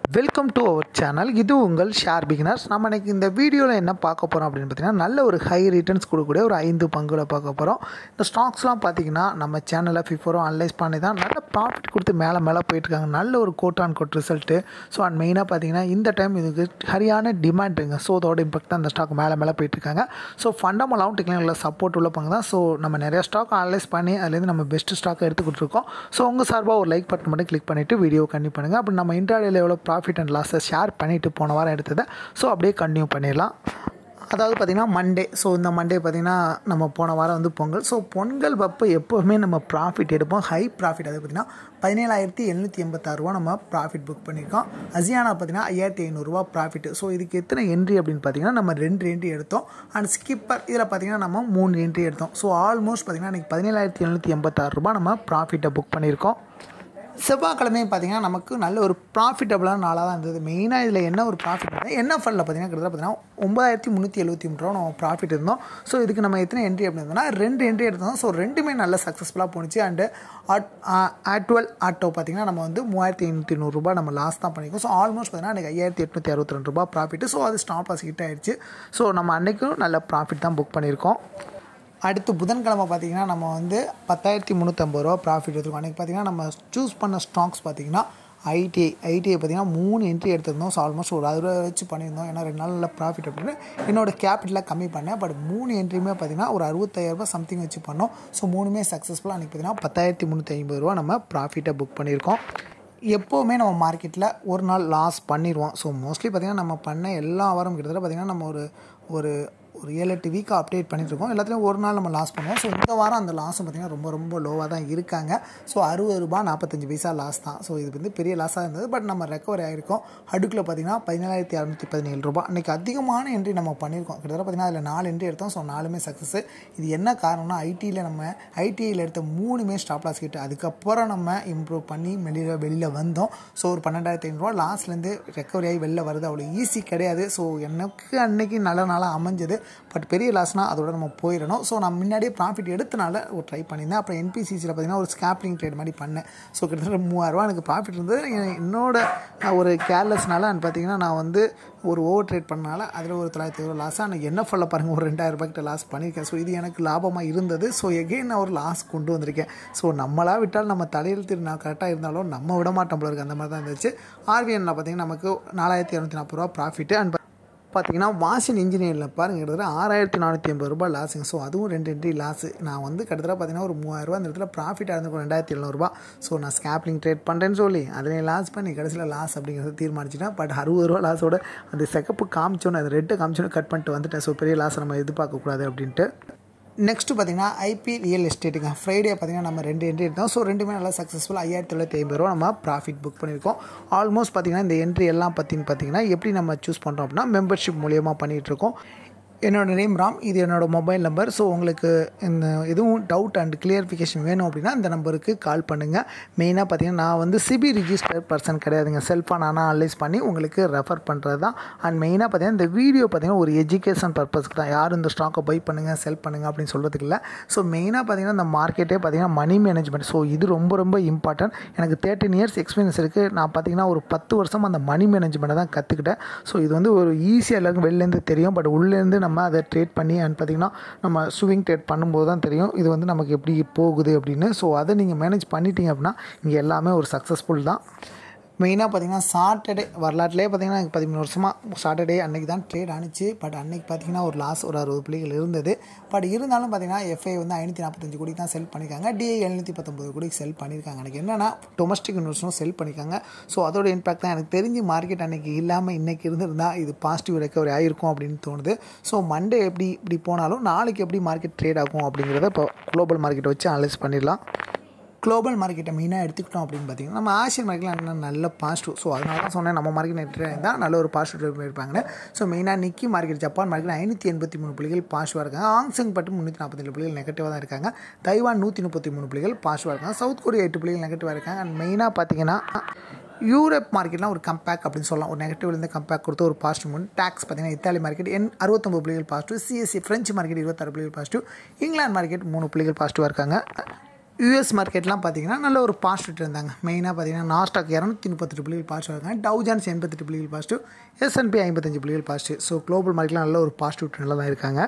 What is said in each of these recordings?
welcome to our channel இது உங்கள் share beginners நம்ம இன்னைக்கு இந்த வீடியோவில் என்ன பார்க்க போகிறோம் அப்படின்னு பார்த்தீங்கன்னா நல்ல ஒரு ஹை ரிட்டர்ன்ஸ் கொடுக்கக்கூடிய ஒரு ஐந்து பங்குகளை பார்க்க போகிறோம் இந்த ஸ்டாக்ஸ்லாம் பார்த்தீங்கன்னா நம்ம சேனலில் ஃபிஃபரும் அனலைஸ் பண்ணி தான் நல்ல ப்ராஃபிட் கொடுத்து மேலே மேலே போயிட்டுருக்காங்க நல்ல ஒரு கோட் ஆன் கோட் ரிசல்ட்டு ஸோ அண்ட் மெயினாக பார்த்தீங்கன்னா இந்த டைம் இதுக்கு சரியான டிமாண்டுங்க ஸோ அதோட இம்பாக்ட் தான் அந்த ஸ்டாக் மேலே மேலே போயிட்டுருக்காங்க ஸோ ஃபண்டமெண்டாகவும் டெக்னிக்கலில் சப்போர்ட் உள்ள பங்கு தான் ஸோ நம்ம நிறைய ஸ்டாக் அனலைஸ் பண்ணி அதுலேருந்து நம்ம பெஸ்ட் ஸ்டாக்கை எடுத்துக்கிட்டு இருக்கோம் ஸோ உங்கள் சார்பாக ஒரு லைக் பட்டன் மட்டும் கிளிக் பண்ணிவிட்டு வீடியோ கண்டினியூ பண்ணுங்கள் அப்படி நம்ம இன்டர்டேல எவ்வளோ ப்ராஃபிட் அண்ட் லாஸை ஷேர் பண்ணிவிட்டு போன வாரம் எடுத்ததை ஸோ அப்படியே கண்டினியூ பண்ணிடலாம் அதாவது பார்த்திங்கன்னா மண்டே ஸோ இந்த மண்டே பார்த்திங்கன்னா நம்ம போன வாரம் வந்து பொங்கல் ஸோ பொங்கல் அப்போ எப்போவுமே நம்ம ப்ராஃபிட் எடுப்போம் ஹை ப்ராஃபிட் அது பார்த்திங்கன்னா பதினேழாயிரத்தி எழுநூற்றி எண்பத்தாறுரூவா நம்ம ப்ராஃபிட் புக் பண்ணியிருக்கோம் அசியானா பார்த்திங்கன்னா ஐயாயிரத்தி ஐநூறுரூவா ப்ராஃபிட் ஸோ இதுக்கு எத்தனை என்ட்ரி அப்படின்னு பார்த்தீங்கன்னா நம்ம ரெண்டு என்ட்ரி எடுத்தோம் அண்ட் ஸ்கிப்பர் இதில் பார்த்திங்கன்னா நம்ம மூணு என்ட்ரி எடுத்தோம் ஸோ ஆல்மோஸ்ட் பார்த்திங்கன்னா இன்றைக்கி பதினேழாயிரத்தி எழுநூற்றி எண்பத்தாறு ரூபா நம்ம ப்ராஃபிட்டை புக் பண்ணியிருக்கோம் செவ்வாய்க்கிழமை பார்த்திங்கன்னா நமக்கு நல்ல ஒரு ப்ராஃபிட்டபுளான நாளாக தான் இருந்தது மெயினாக இதில் என்ன ஒரு ப்ராஃபிட் என்எஃப்எல்ல பார்த்திங்கன்னா கிட்டத்தட்ட பார்த்திங்கன்னா ஒம்பதாயிரத்தி முந்நூற்றி எழுபத்தி மூணு ரூபா நம்ம ப்ராஃபிட் இருந்தோம் ஸோ இதுக்கு நம்ம எத்தனை என்ட்ரி அப்படி இருந்தோம்னா ரெண்டு என்ட்ரி எடுத்தோம் ஸோ ரெண்டுமே நல்ல சக்ஸஸ்ஃபுல்லாக போணுச்சு அண்டு ஆட் ஆட்வல் ஆட்டோ பார்த்திங்கன்னா நம்ம வந்து மூவாயிரத்தி ஐநூற்றி நூறுரூபா நம்ம லாஸ் தான் பண்ணியிருக்கோம் ஸோ ஆல்மோஸ்ட் பார்த்திங்கன்னா அன்றைக்கி ஐயாயிரத்தி எட்நூற்றி அறுபத்தி ரெண்டு ரூபா ப்ராஃபிட்டு ஸோ அது ஸ்டாப் லாஸ் ஹிட் ஆயிடுச்சு ஸோ நம்ம அன்றைக்கும் நல்ல ப்ராஃபிட் தான் புக் பண்ணியிருக்கோம் அடுத்து புதன்கிழமை பார்த்திங்கன்னா நம்ம வந்து பத்தாயிரத்தி முந்நூற்றம்பது ரூபா ப்ராஃபிட் எடுத்துருக்கோம் அன்றைக்கி பார்த்திங்கன்னா நம்ம சூஸ் பண்ண ஸ்டாக்ஸ் பார்த்திங்கன்னா ஐடிஐ ஐடிஐ பார்த்திங்கன்னா மூணு என்ட்ரி எடுத்திருந்தோம் ஸோ ஆல்மோஸ்ட் ஒரு அறுபது ரூபா வச்சு பண்ணியிருந்தோம் ஏன்னா ரெண்டு நாளில் ப்ராஃபிட் அப்படின்னு என்னோட கேபிட்டலாக கம்மி பண்ணேன் பட் மூணு என்ட்ரியுமே பார்த்திங்கன்னா ஒரு அறுபத்தாயிரரூபா சம்திங் வச்சு பண்ணோம் ஸோ மூணுமே சக்ஸஸ்ஃபுல்லாக அன்றைக்கி பார்த்திங்கன்னா பத்தாயிரத்தி முந்நூற்றி ஐம்பது ரூபா நம்ம ப்ராஃபிட்டை புக் பண்ணியிருக்கோம் எப்போவுமே நம்ம மார்க்கெட்டில் ஒரு நாள் லாஸ் பண்ணிடுவோம் ஸோ மோஸ்ட்லி பார்த்திங்கன்னா நம்ம பண்ண எல்லா வாரம் கிட்டத்தட்ட பார்த்திங்கன்னா நம்ம ஒரு ஒரு ஒரு ஏழு எட்டு வீக்காக அப்டேட் பண்ணிட்டுருக்கோம் எல்லாத்துலேயும் ஒரு நாள் நம்ம லாஸ் பண்ணுவோம் ஸோ இந்த வாரம் அந்த லாஸும் பார்த்திங்கன்னா ரொம்ப ரொம்ப லோவாக தான் இருக்காங்க ஸோ அறுபது ரூபா நாற்பத்தஞ்சு பைசா லாஸ் தான் ஸோ இது வந்து பெரிய லாஸாக இருந்தது பட் நம்ம ரெக்கவரி ஆகிருக்கோம் அடுக்கில் பார்த்திங்கன்னா பதினேழாயிரத்தி அறநூற்றி பதினேழு ரூபா இன்றைக்கி அதிகமான என்ட்ரி நம்ம பண்ணியிருக்கோம் கிட்டத்தட்ட பார்த்திங்கன்னா அதில் நாலு என்ட்ரி எடுத்தோம் ஸோ நாலுமே சக்ஸஸ் இது என்ன காரணம்னா ஐடியில் நம்ம ஐடிஐயில் எடுத்த மூணுமே ஸ்டாப் லாஸ் கிட்ட அதுக்கப்புறம் நம்ம இம்ப்ரூவ் பண்ணி வெளியில் வெளியில் வந்தோம் ஸோ ஒரு பன்னெண்டாயிரத்தி ஐநூறுரூவா லாஸ்ட்லேருந்து ரெக்கவரி ஆகி வெளில வருது அவ்வளோ ஈஸி கிடையாது ஸோ எனக்கு அன்னைக்கு நல்ல நாளாக அமைஞ்சது பட் பெரிய லாஸ்னால் அதோட நம்ம போயிடணும் ஸோ நான் முன்னாடியே ப்ராஃபிட் எடுத்தனால ஒரு ட்ரை பண்ணியிருந்தேன் அப்புறம் என்பிசிசியில் பார்த்தீங்கன்னா ஒரு ஸ்கேப்லிங் ட்ரேட் மாதிரி பண்ணேன் ஸோ கிட்டத்தட்ட மூவாயிரரூவா எனக்கு ப்ராஃபிட் இருந்தது என்னோட ஒரு கேர்லெஸ்னால பார்த்தீங்கன்னா நான் வந்து ஒரு ஓவர் ட்ரேட் பண்ணனால அதில் ஒரு தொள்ளாயிரத்தி ஐநூறு லாஸ் ஆனால் என்ன சொல்ல பாருங்கள் ஒரு ரெண்டாயிரம் ரூபாய்க்கிட்ட லாஸ் பண்ணியிருக்கேன் ஸோ இது எனக்கு லாபமாக இருந்தது ஸோ எகெயின் நான் ஒரு லாஸ் கொண்டு வந்திருக்கேன் ஸோ நம்மளாக விட்டால் நம்ம தலையில் திரு நான் கரெக்டாக இருந்தாலும் நம்ம விட மாட்டோம் போல இருக்குது அந்த மாதிரி தான் இருந்துச்சு ஆர்விஎன்ல பார்த்தீங்கன்னா நமக்கு நாலாயிரத்தி இரநூத்தி நாற்பது ரூபா ப்ராஃபிட்டு அண்ட் பார்த்தீங்கன்னா வாஷின் இன்ஜினியரில் பாருங்கள் கிட்டத்தட்ட ஆறாயிரத்தி நானூற்றி ஐம்பது ரூபாய் லாஸுங்க ஸோ அதுவும் ரெண்டு என்ட்ரி லாஸு நான் வந்து கிட்டத்தட்ட பார்த்தீங்கன்னா ஒரு மூவாயிரரூபா அந்த இடத்துல ப்ராஃபிட்டாக இருந்திருக்கும் ரெண்டாயிரத்தி எழுநூறுபா ஸோ நான் ஸ்கேப்லிங் ட்ரேட் பண்ணுறேன்னு சொல்லி அதில் லாஸ் பண்ணி கடைசியில் லாஸ் அப்படிங்கிறத தீர்மானிச்சிட்டேன் பட் அறுபது ரூபா லாஸோட அந்த செகப்பு காமிச்சோன்னு அது ரெட்டு காமிச்சோன்னு கட் பண்ணிட்டு வந்துட்டேன் ஸோ பெரிய லாஸை நம்ம எதிர்பார்க்கக்கூடாது அப்படின்ட்டு நெக்ஸ்ட்டு பார்த்தீங்கன்னா ஐபி ரியல் எஸ்டேட்டுங்க ஃப்ரைடே பார்த்தீங்கன்னா நம்ம ரெண்டு என்ட்ரி எடுத்தோம் ஸோ ரெண்டுமே நல்லா சக்ஸஸ்ஃபுல் ஐயாயிரத்தி தொள்ளாயிரத்தி ஐம்பது ரூபா நம்ம ப்ராஃபிட் புக் பண்ணியிருக்கோம் ஆல்மோஸ்ட் பார்த்தீங்கன்னா இந்த என்ட்ரி எல்லாம் பற்றின்னு பார்த்தீங்கன்னா எப்படி நம்ம சூஸ் பண்ணுறோம் அப்படின்னா மெம்பர்ஷிப் மூலியமாக பண்ணிகிட்ருக்கோம் என்னோடய நேம் ராம் இது என்னோடய மொபைல் நம்பர் ஸோ உங்களுக்கு இந்த எதுவும் டவுட் அண்ட் கிளியரிஃபிகேஷன் வேணும் அப்படின்னா இந்த நம்பருக்கு கால் பண்ணுங்கள் மெயினாக பார்த்தீங்கன்னா நான் வந்து சிபி ரிஜிஸ்டர் பர்சன் கிடையாதுங்க செல்ஃபாக நானாக அனலைஸ் பண்ணி உங்களுக்கு ரெஃபர் பண்ணுறது தான் அண்ட் மெயினாக பார்த்தீங்கன்னா இந்த வீடியோ பார்த்தீங்கன்னா ஒரு எஜுகேஷன் பர்பஸ்க்கு தான் யாரும் இந்த ஸ்டாக்கை பை பண்ணுங்கள் செல் பண்ணுங்கள் அப்படின்னு சொல்கிறதுக்கு இல்லை ஸோ மெயினாக பார்த்தீங்கன்னா இந்த மார்க்கெட்டே பார்த்தீங்கன்னா மணி மேனேஜ்மெண்ட் ஸோ இது ரொம்ப ரொம்ப இம்பார்ட்டன்ட் எனக்கு தேர்ட்டின் இயர்ஸ் எக்ஸ்பீரியன்ஸ் இருக்குது நான் பார்த்தீங்கன்னா ஒரு பத்து வருஷம் அந்த மணி மேனேஜ்மெண்ட்டை தான் கற்றுக்கிட்டேன் ஸோ இது வந்து ஒரு ஈஸியாக எல்லாருக்கும் வெளிலேருந்து தெரியும் பட் உள்ளேருந்து நம்ம அதை ட்ரேட் பண்ணி அண்ட் பார்த்திங்கன்னா நம்ம ஸ்விங் ட்ரேட் பண்ணும்போது தான் தெரியும் இது வந்து நமக்கு எப்படி போகுது அப்படின்னு ஸோ அதை நீங்கள் மேனேஜ் பண்ணிட்டீங்க அப்படின்னா இங்கே எல்லாமே ஒரு சக்ஸஸ்ஃபுல் தான் மெயினாக பார்த்தீங்கன்னா சாட்டர்டே வரலாற்றுலேயே பார்த்தீங்கன்னா எனக்கு பதிமூணு வருஷமாக சாட்டர்டே அன்றைக்கி தான் ட்ரேட் ஆனிச்சு பட் அன்றைக்கி பார்த்தீங்கன்னா ஒரு லாஸ் ஒரு அறுபது புள்ளிகள் இருந்தது பட் இருந்தாலும் பார்த்தீங்கன்னா எஃப்ஐ வந்து ஐநூற்றி நாற்பத்தஞ்சு கோடிக்கு தான் செல் பண்ணியிருக்காங்க டிஐ எழுநூற்றி பத்தொம்பது கோடிக்கு செல் பண்ணியிருக்காங்க எனக்கு என்னென்னா டொமஸ்டிக் இன்வெஸ்டரும் செல் பண்ணியிருக்காங்க ஸோ அதோட இம்பாக்ட் தான் எனக்கு தெரிஞ்சு மார்க்கெட் அன்றைக்கி இல்லாமல் இன்றைக்கி இருந்திருந்தால் இது பாசிட்டிவ் ரெக்கவரி ஆகிருக்கும் அப்படின்னு தோணுது ஸோ மண்டே எப்படி இப்படி போனாலும் நாளைக்கு எப்படி மார்க்கெட் ட்ரேட் ஆகும் அப்படிங்கிறத இப்போ குளோபல் மார்க்கெட்டை வச்சு அனலைஸ் பண்ணிடலாம் குளோபல் மார்க்கெட்டை மெயினாக எடுத்துக்கிட்டோம் அப்படின்னு பார்த்தீங்கன்னா நம்ம ஆசியன் மார்க்கெட்டில் நல்ல பாசிட்டிவ் ஸோ அதனால தான் சொன்னேன் நம்ம மார்க்கெட் நெட் தான் நல்ல ஒரு பாசிட்டிவ் இருப்பாங்க ஸோ மெயினாக நிக்கி மார்க்கெட் ஜப்பான் மார்க்கெட் ஐநூற்றி எண்பத்தி மூணு புள்ளிகள் பாசிட்டிவாக இருக்காங்க ஆங்சங் பட்டு முந்நூற்றி நாற்பத்தேழு புள்ளிகள் நெகட்டிவாக தான் இருக்காங்க தைவான் நூற்றி முப்பத்தி மூணு புள்ளிகள் பாசிட்டிவாக இருக்காங்க சவுத் கொரியா எட்டு புள்ளிகள் நெகட்டிவாக இருக்காங்க அண்ட் மெயினாக பார்த்தீங்கன்னா யூரோப் மார்க்கெட்லாம் ஒரு கம்பேக் அப்படின்னு சொல்லலாம் ஒரு நெகட்டிவ்லேருந்து கம்பேக் கொடுத்து ஒரு பாசிட்டிவ் மூணு டேக்ஸ் பார்த்தீங்கன்னா இத்தாலி மார்க்கெட் என் அறுபத்தொம்பது புள்ளிகள் பாசிட்டிவ் சிஎஸ்சி ஃப்ரெஞ்சு மார்க்கெட் இருபத்தாறு புள்ளிகள் பாசிட்டிவ் இங்கிலாந்து மார்க்கெட் மூணு புள்ளிகள் பாசிட்டிவாக இருக்காங்க யூஎஸ் மார்க்கெட்லாம் பார்த்தீங்கன்னா நல்ல ஒரு பாசிட்டிவ் இருந்தாங்க மெயினாக பார்த்தீங்கன்னா நாஸ்டாக் இரநூத்தி முப்பத்தெட்டு புள்ளிகள் பாசிட்டிவ் இருக்காங்க டவுஜான்ஸ் எண்பத்தெட்டு புள்ளிகள் பாசிட்டிவ் எஸ்என்பி ஐம்பத்தஞ்சு புள்ளிகள் பாசிட்டிவ் ஸோ குளோபல் மார்க்கெட்லாம் நல்ல ஒரு பாசிட்டிவ் ட்ரெண்டில் தான் இருக்காங்க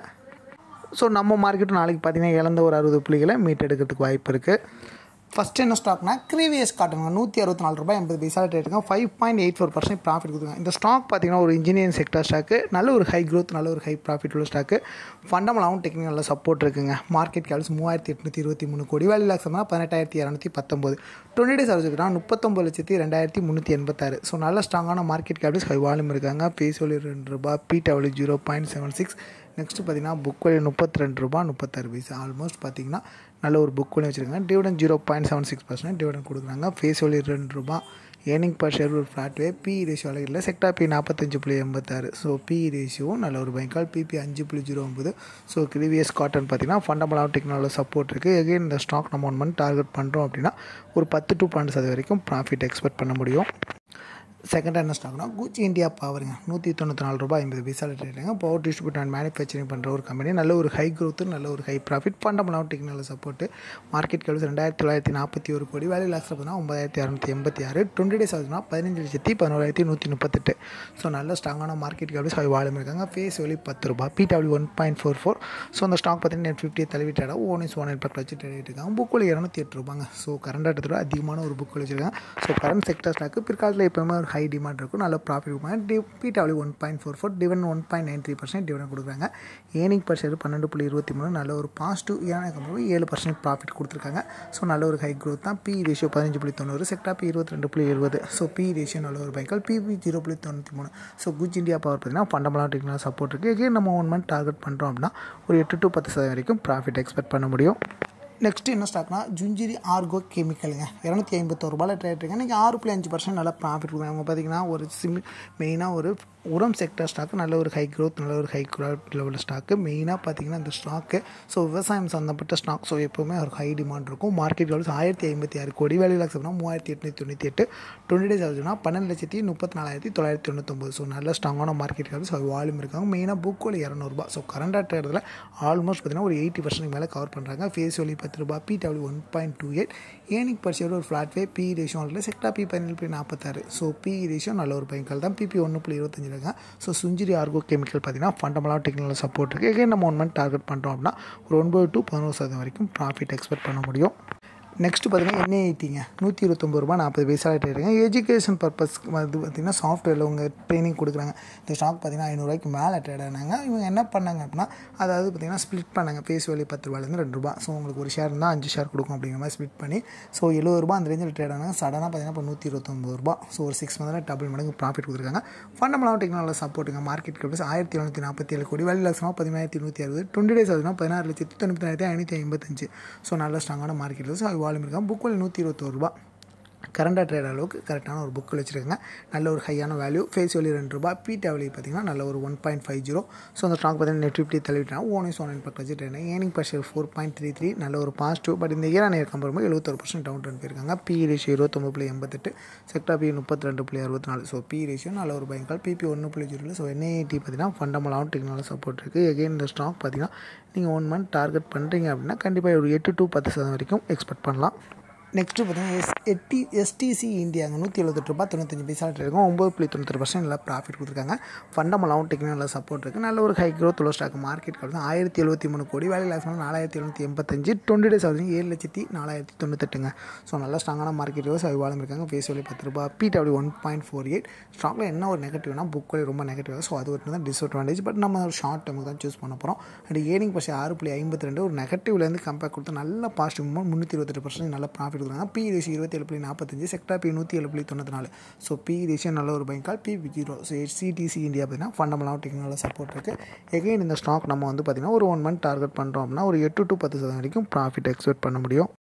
ஸோ நம்ம மார்க்கெட்டும் நாளைக்கு பார்த்தீங்கன்னா இழந்த ஒரு அறுபது புள்ளிகளை மீட் எடுக்கிறதுக்கு வாய்ப்பு இருக்குது ஃபஸ்ட் என்ன ஸ்டாக்னா க்ரீவியஸ் காட்டுங்க நூற்றி அறுபத்தி நாலு ரூபாய் எண்பது பைசா ரேட்டுங்க five point eight four percent profit கொடுத்துருங்க இந்த ஸ்டாக் பார்த்தீங்கன்னா ஒரு இன்ஜினியரிங் செக்டர் ஸ்டாக்கு நல்ல ஒரு ஹை க்ரோத் நல்ல ஒரு ஹை ப்ராஃபிட் உள்ள ஸ்டாக்கு ஃபண்டமெண்டாகவும் டெக்னிக்கல் நல்ல சப்போர்ட் இருக்குங்க மார்க்கெட் கேப்ஸ் மூவாயிரத்தி எட்நூற்றி இருபத்தி மூணு கோடி வேலை லாக்ஸ்னா பதினெட்டாயிரத்தி இரநூத்தி பத்தொம்பது டுவெண்ட்டி டேஸ் அரைச்சிக்கிட்டா முப்பத்தொம்பது லட்சத்தி ரெண்டாயிரத்தி முந்நூற்றி எண்பத்தாறு ஸோ நல்ல ஸ்ட்ராங்கான மார்க்கெட் கேப்ஸ் ஹை வால்யூம் இருக்காங்க பேசோலி ரெண்டு ரூபா PW zero point seven six next பார்த்தீங்கன்னா புக் வேல்யூ முப்பத்தி ரெண்டு ரூபா முப்பத்தாறு பைசா ஆல்மோஸ்ட் பார்த்தீங்கன்னா நல்ல ஒரு புக் வேல்யூ வச்சுருக்காங்க dividend zero point seven six percent dividend கொடுக்குறாங்க ஃபேஸ் வேல்யூ ரெண்டு ரூபா ஏர்னிங் பர் ஷேர் ஒரு ஃப்ளாட் வே பி ரேஷியோ இல்லை செக்டா பி நாற்பத்தஞ்சு புள்ளி எண்பத்தாறு ஸோ பி ரேஷியோவும் நல்ல ஒரு பைக்கால் பிபி அஞ்சு புள்ளி ஜீரோ ஒம்பது ஸோ க்ரீவியஸ் காட்டன் பார்த்தீங்கன்னா ஃபண்டமெண்டல் டெக்னாலஜி சப்போர்ட் இருக்குது எகைன் இந்த ஸ்டாக் நம்ம ஒன் மந்த் டார்கெட் பண்ணுறோம் அப்படின்னா ஒரு பத்து டு பன்னெண்டு சதவீதம் வரைக்கும் ப்ராஃபிட் எக்ஸ்பெக்ட் பண்ண முடியும் செகண்ட் என்ன ஸ்டாக்னா குச்சி இந்தியா பவருங்க நூற்றி தொண்ணூற்றி நாலு ரூபாய் ஐம்பது பைசா ரேட்டுங்க பவர் டிஸ்ட்ரிபியூட் அண்ட் மேனுஃபேக்சரிங் பண்ணுற ஒரு கம்பெனி நல்ல ஒரு ஹை க்ரோத்து நல்ல ஒரு ஹை ப்ராஃபிட் ஃபண்டமெண்டாக டெக்னாலஜி சப்போர்ட் மார்க்கெட் கேள்வி ரெண்டாயிரத்தி தொள்ளாயிரத்தி நாற்பத்தி ஒரு கோடி வேலை லாக்ஸ் பார்த்தீங்கன்னா ஒன்பதாயிரத்தி இரநூத்தி எண்பத்தி ஆறு டுவெண்ட்டி டேஸ் ஆகுதுன்னா பதினஞ்சு லட்சத்தி பதினோராயிரத்தி நூற்றி முப்பத்தெட்டு ஸோ நல்ல ஸ்ட்ராங்கான மார்க்கெட் கேள்வி ஹை வாழும் இருக்காங்க ஃபேஸ் வேலி பத்து ரூபாய் PW one point four four so அந்த ஸ்டாக் பார்த்தீங்கன்னா நெட் ஃபிஃப்டி தள்ளிவிட்டாட ஓன் இஸ் ஒன் இம்பாக்ட் வச்சு ட்ரேட் இருக்காங்க புக் வேலி இரநூத்தி எட்டு ரூபாங்க ஸோ கரண்ட் எடுத்துகிட்டு அதிகமான ஒரு புக் வச்சுருக்காங்க ஸோ கரண்ட் செக்டர் ஸ்டாக்கு பிற்காலத்தில் எப்போவுமே ஒரு ஹை டிமாண்ட் இருக்கும் நல்ல ப்ராஃபிட் கொடுப்பாங்க D PW one point four four dividend one point nine three percent dividend கொடுக்குறாங்க ஏனிங் பர் ஷேர் பன்னெண்டு புள்ளி இருபத்தி மூணு நல்ல ஒரு பாசிட்டிவ் ஏன்னா கம்பெனி ஏழு பர்சன்ட் ப்ராஃபிட் கொடுத்துருக்காங்க ஸோ நல்ல ஒரு ஹை க்ரோத் தான் பி ரேஷியோ பதினஞ்சு புள்ளி தொண்ணூறு செக்டா பி இருபத்தி ரெண்டு புள்ளி எழுபது ஸோ பி ரேஷியோ நல்ல ஒரு பைக்கல் பிபி ஜீரோ புள்ளி தொண்ணூற்றி மூணு ஸோ குஜ் இந்தியா பவர் பார்த்தீங்கன்னா ஃபண்டமெண்டல் டெக்னாலஜி சப்போர்ட் இருக்குது எகே நம்ம ஒன் மந்த் டார்கெட் பண்ணுறோம் அப்படின்னா ஒரு எட்டு டு பத்து சதவீதம் வரைக்கும் ப்ராஃபிட் எக்ஸ்பெக்ட் பண்ண முடியும் நெக்ஸ்ட்டு என்ன ஸ்டாக்னா ஜுஞ்சிரி ஆர்கோ கெமிக்கலுங்க இரநூத்தி ஐம்பத்தோரு ரூபாயில் ட்ரேட் இருக்கு இன்றைக்கி ஆறு புள்ளி அஞ்சு பர்சன்ட் நல்லா ப்ராஃபிட் கொடுக்குறாங்க அவங்க பார்த்தீங்கன்னா ஒரு சிம் மெயினாக ஒரு உரம் செக்டர் ஸ்டாக்கு நல்ல ஒரு ஹை க்ரோத் நல்ல ஒரு ஹை க்ரோத் லெவல் ஸ்டாக்கு மெயினாக பார்த்தீங்கன்னா இந்த ஸ்டாக்கு ஸோ விவசாயம் சம்மந்தப்பட்ட ஸ்டாக் ஸோ எப்போவுமே ஒரு ஹை டிமாண்ட் இருக்கும் மார்க்கெட் வேல்யூஸ் ஆயிரத்தி ஐம்பத்தி ஆறு கோடி வேல்யூ லாக்ஸ் அப்படின்னா மூவாயிரத்தி எட்நூற்றி தொண்ணூற்றி எட்டு டுவெண்ட்டி டேஸ் ஆகுதுன்னா பன்னெண்டு லட்சத்தி முப்பத்தி நாலாயிரத்தி தொள்ளாயிரத்தி தொண்ணூத்தொம்பது ஸோ நல்ல ஸ்ட்ராங்கான மார்க்கெட் வேல்யூ ஸோ வால்யூம் இருக்காங்க மெயினாக புக் வேலி இரநூறுபா ஸோ கரண்டாக ட்ரேடில் ஆல்மோஸ்ட் பார்த்தீங்கன்னா ஒரு எயிட்டி பர்சன்ட் மேலே கவர் பண்ணுறாங்க ஃபேஸ் வேலி பத்து ரூபா PW one point two eight earning per share ஒரு flat way P ratio already sector P பதினேழு புள்ளி நாற்பத்தாறு ஸோ பி ரேஷியோ நல்ல ஒரு பயன்கள் தான் பிபி ஒன்று புள்ளி இருபத்தஞ்சு இருக்காங்க ஸோ சுஞ்சிரி ஆர்கோ கெமிக்கல் பார்த்தீங்கன்னா ஃபண்டமெண்டலாக டெக்னாலஜி சப்போர்ட் இருக்குது எங்கே நம்ம ஒன் மந்த் டார்கெட் பண்ணுறோம் அப்படின்னா ஒரு ஒன்பது டு பதினோரு சதவீதம் வரைக்கும் ப்ராஃபிட் எக்ஸ்பெக்ட் பண்ண முடியும் நெக்ஸ்ட் பார்த்தீங்கன்னா என்ஐடிங்க நூற்றி இருபத்தொம்பது ரூபா நாற்பது பைசா ரேட்டுங்க எஜுகேஷன் பர்பஸ் வந்து பார்த்திங்கன்னா சாஃப்ட்வேரில் உங்க ட்ரைனிங் கொடுக்குறாங்க இந்த ஸ்டாக் பார்த்தீங்கன்னா ஐநூறுரூவாய்க்கு மேலே ட்ரேட் ஆனாங்க இவங்க என்ன பண்ணாங்க அப்படின்னா அதாவது பார்த்திங்கன்னா ஸ்ப்ளிட் பண்ணாங்க ஃபேஸ் வேலி பத்து ரூபாயிலேருந்து ரெண்டு ரூபா ஸோ உங்களுக்கு ஒரு ஷேர் இருந்தால் அஞ்சு ஷேர் கொடுக்கும் அப்படிங்கிற மாதிரி ஸ்ப்ளிட் பண்ணி ஸோ எழுபது ரூபா அந்த ரேஞ்சில் ட்ரேட் ஆனாங்க சடனாக பார்த்தீங்கன்னா இப்போ நூற்றி இருபத்தொம்பது ரூபா ஸோ ஒரு சிக்ஸ் மந்த்தில் டபுள் மடங்கு ப்ராஃபிட் கொடுத்துருக்காங்க ஃபண்டமெண்டல் டெக்னாலஜி சப்போர்ட்டுங்க மார்க்கெட் கேபிள்ஸ் ஆயிரத்தி எழுநூற்றி நாற்பத்தி ஏழு கோடி வேலை லட்சமாக பதினாயிரத்தி நூற்றி அறுபது டுவெண்ட்டி டேஸ் ஆகுதுன்னா பதினாறு லட்சத்தி தொண்ணூற்றி ஐநூற்றி ஐம்பத்தஞ்சு ஸோ நல்ல ஸ்ட்ராங்கான மார்க்கெட் ஸோ வால்யூம் இருக்காங்க புக் வேலி நூற்றி இருபத்தோரு ரூபா கரண்டாக ட்ரேட் அளவுக்கு கரெக்டான ஒரு புக் வச்சுருக்காங்க நல்ல ஒரு ஹையான வேல்யூ ஃபேஸ் வேல்யூ ரெண்டு ரூபா பீட் வேல்யூ பார்த்தீங்கன்னா நல்ல ஒரு one point five zero so அந்த ஸ்டாக் பார்த்தீங்கன்னா நெட் ஃபிஃப்டி தள்ளிவிட்டாங்க ஓன் இஸ் ஒன் பக்கம் வச்சு ட்ரெயின் ஏனிங் per share four point three three நல்ல ஒரு பாசிட்டிவ் பட் இந்த இயர் நேர் கம்பேர் பண்ணும்போது எழுபத்தொரு பர்சன்ட் டவுன் ட்ரெண்ட் போயிருக்காங்க பி ரேஷியோ இருபத்தொம்பது புள்ளி எண்பத்தெட்டு செக்டா பி முப்பத்தி ரெண்டு புள்ளி அறுபத்தி நாலு ஸோ பி ரேஷியோ நல்ல ஒரு பயங்கல் பிபி ஒன்று புள்ளி ஜீரோ ஸோ என்ஐடி பார்த்தீங்கன்னா ஃபண்டமெண்டாகவும் டெக்னாலஜி சப்போர்ட் இருக்குது எகெயின் இந்த ஸ்டாக் பார்த்தீங்கன்னா நீங்கள் ஒன் மந்த் டார்கெட் பண்ணுறீங்க அப்படின்னா கண்டிப்பாக ஒரு எட்டு டு பத்து சதவீதம் வரைக்கும் எக்ஸ்பெக்ட் பண்ணலாம் நெக்ஸ்ட்டு பார்த்தீங்கன்னா எஸ் எட்டி எஸ்டிசி இந்தியாங்க நூற்றி எழுபத்தெட்டு ரூபா தொண்ணூத்தஞ்சு பைசா இருக்கும் ஒம்பது புள்ளி தொண்ணூத்தொரு பர்சன்ட் நல்லா ப்ராஃபிட் கொடுத்துருக்காங்க ஃபண்டமெண்டாகவும் டெக்னிக்கல் நல்லா சப்போர்ட் இருக்குது நல்ல ஒரு ஹை க்ரோத் உள்ள ஸ்டாக் மார்க்கெட் வந்து ஆயிரத்தி எழுபத்தி மூணு கோடி வேலை லாஸ் நாலாயிரத்தி எழுநூற்றி எண்பத்தஞ்சு டுவெண்ட்டி டேஸ் ஆகுது ஏழு லட்சத்தி நாலாயிரத்தி தொண்ணூத்தெட்டுங்க ஸோ நல்ல ஸ்ட்ராங்கான மார்க்கெட் ரோஸ் அவிவாளம் இருக்காங்க ஃபேஸ் வேலி பத்து ரூபா PW one point four eight ஸ்டாக்கில் என்ன ஒரு நெகட்டிவ்னா புக் வேலி ரொம்ப நெகட்டிவ் ஸோ அது ஒரு தான் டிஸ்அட்வான்டேஜ் பட் நம்ம ஒரு ஷார்ட் டைமுக்கு தான் சூஸ் பண்ண போகிறோம் அண்ட் ஏனிங் பர்சன் ஆறு புள்ளி ஐம்பத்தி ரெண்டு ஒரு நெகட்டிவ்லேருந்து கம்பேர் கொடுத்து நல்ல பாசிட்டிவ் முந்நூற்றி இருபத்தெட்டு பர்சன்ட் நல்ல ப்ராஃபிட் கொடுக்குறாங்க பி ரேஷியோ இருபத்தி ஏழு புள்ளி நாற்பத்தஞ்சு செக்டா பி நூற்றி ஏழு புள்ளி தொண்ணூற்றி நாலு ஸோ பி ரேஷியோ நல்ல ஒரு பைக்கால் P zero so CDC India பார்த்தீங்கன்னா ஃபண்டமெண்டாக டெக்னாலஜி சப்போர்ட் இருக்குது எகைன் இந்த ஸ்டாக் நம்ம வந்து பார்த்திங்கன்னா ஒரு ஒன் மந்த் டார்கெட் பண்ணுறோம் அப்படின்னா ஒரு எட்டு டு பத்து சதவீதம் வரைக்கும் ப்ராஃபிட் எக்ஸ்பெக்ட் பண்ண முடியும்